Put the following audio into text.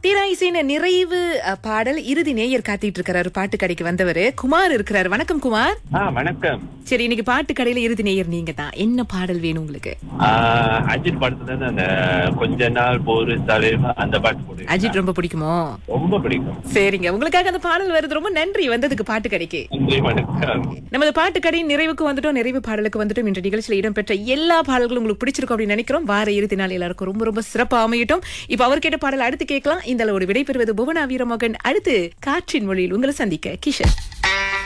தீராயிசைன நிறைவு அஹ், பாடல் இறுதி நேயர் காத்திட்டு இருக்கிறாரு பாட்டு கடைக்கு வந்தவரு குமார் இருக்கிறாரு வணக்கம் குமார் ஆ வணக்கம் சரி இன்னைக்கு பாட்டு கடையில இறுதி நேயர் நீங்க தான் என்ன பாடல் வேணும் உங்களுக்கு ஆ, அஜித் படத்துல இருந்து அந்த கொஞ்ச நாள் போரு தலைவா அந்த பாட்டு போடு அஜித் ரொம்ப பிடிக்குமோ ரொம்ப பிடிக்கும் சரிங்க உங்களுக்காக அந்த பாடல் வருது ரொம்ப நன்றி வந்ததுக்கு பாட்டு கடைக்கு நன்றி வணக்கம் நமது பாட்டு கடையின் நிறைவுக்கு வந்துட்டோம் நிறைவு பாடலுக்கு வந்துட்டோம் இன்று நிகழ்ச்சியில் இடம்பெற்ற எல்லா பாடல்களும் உங்களுக்கு பிடிச்சிருக்கும் அப்படின்னு நினைக்கிறோம் வார இறுதி நாள் எல்லாருக்கும் ரொம்ப ரொம்ப சிறப்பா அமையட்டும் இப்ப அவர் கேட்ட பாடல் அடுத்து கேட்கலாம் இந்த அளவோடு விடைபெறுவது புவனா வீரமோகன் அடுத்து காற்றின் மொழியில் உங்களை சந்திக்க கிஷன்